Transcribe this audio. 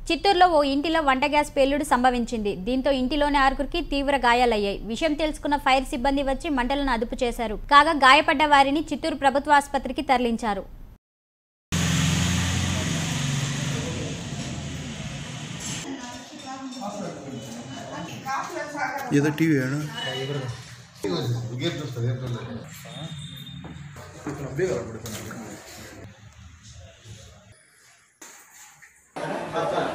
చిత్తూరులో ఓ ఇంటిలో వంట గ్యాస్ పేలుడు సంభవించింది దీంతో ఇంటిలోని ఆరుగురికి తీవ్ర గాయాలయ్యాయి విషయం తెలుసుకున్న ఫైర్ సిబ్బంది వచ్చి మంటలను అదుపు చేశారు కాగా గాయపడ్డ వారిని చిత్తూరు ప్రభుత్వ ఆసుపత్రికి తరలించారు ఏదో టీవీ ఏనా గేట్ చూస్తుంది ఏం చూడలేదు అబ్బే